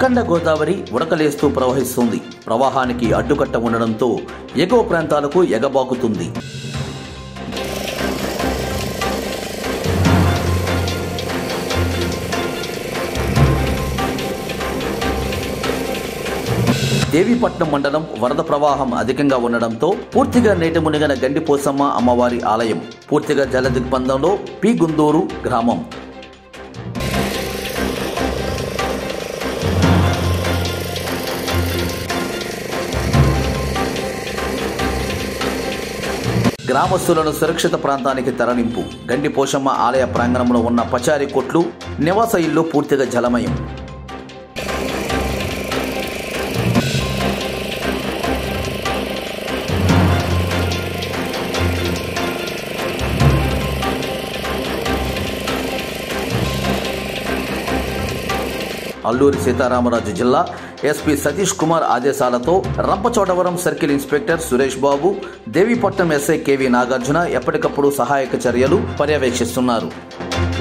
అఖండ గోదావరి ఉడకలేస్తూ ప్రవహిస్తుంది ప్రవాహానికి అడ్డుకట్ట ఉండడంతో ఎగువ ప్రాంతాలకు ఎగబాకుతుంది దేవీపట్నం మండలం వరద ప్రవాహం అధికంగా ఉండడంతో పూర్తిగా నీట మునిగిన గండిపోసమ్మ అమ్మవారి ఆలయం పూర్తిగా జల దిగ్బంధంలో పి గుందూరు గ్రామం గ్రామస్తులను సురక్షిత ప్రాంతానికి తరలింపు గండి పోషమ్మ ఆలయ ప్రాంగణంలో ఉన్న పచారి కొట్లు నివాస ఇల్లు పూర్తిగా జలమయం అల్లూరి సీతారామరాజు జిల్లా ఎస్పీ సతీష్ కుమార్ ఆదేశాలతో Rampachodavaram circle inspector Suresh Babu Devipatnam SI KV Nagarjuna ఎప్పటికప్పుడు సహాయక చర్యలు పర్యవేక్షిస్తున్నారు